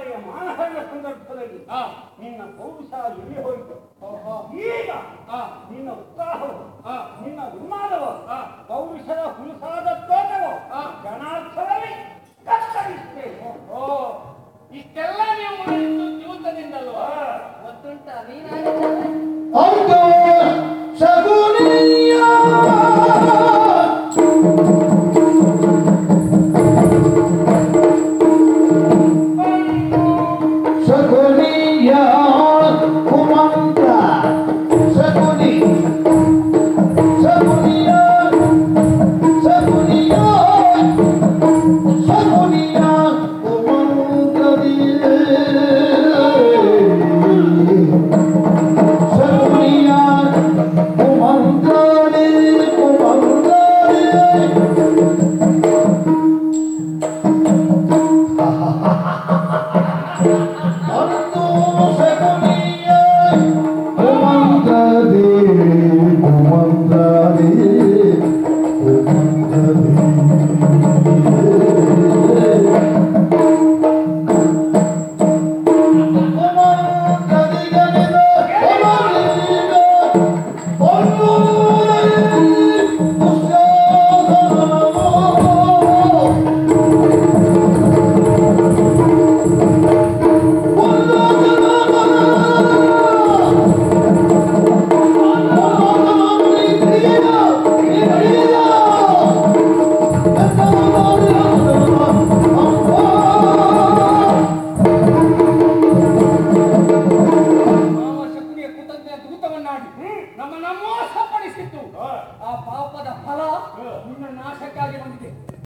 ಬಾರಿಯ ಮಾನಹರಣ ಸಂದರ್ಭದಲ್ಲಿ ಆ, ನಿನ್ನ ಪೌರುಷ ಎಲ್ಲಿ ಹೋಯಿತು ಓಹೋ, ಈಗ ಆ, ನಿನ್ನ ಉತ್ಸಾಹವು ಆ, ನಿನ್ನ ಉನ್ಮಾದವು ಆ. ಪೌರುಷದ ಹುಲಸಾದ ತೋಟವು ಆ. ಕ್ಷಣಾರ್ಥದಲ್ಲಿ ಕತ್ತರಿಸ್ತೇನೆ ಓ ಇಷ್ಟೆಲ್ಲ ನೀವು ಮಾಡಿದ್ದು ಜೀವಿತದಿಂದಲ್ವಾ ಗೊತ್ತುಂಟ ನೀನಾಗಿದ್ದಾನೆ ಅಂದು ಶಗುನಿಯ ಶಗುನಿಯ ಕುಮಂತ ಶಗುನಿ ಶಗುನಿಯ ಶಗುನಿಯ ಶಗುನಿಯ ಕುಮಂತದಿ Sakunia, Kumandani, Kumandani. Andu Sakunia, Kumandani, Kumandani, Kumandani. ಮಾವ ಶಕ್ತಿಯ ಕೃತಜ್ಞ ದೂತವನ್ನಾಡಿ ನಮ್ಮನ್ನ ಮೋಸಪಡಿಸಿತ್ತು ಆ ಪಾಪದ ಫಲ ನಿನ್ನ ನಾಶಕ್ಕಾಗಿ ಬಂದಿದೆ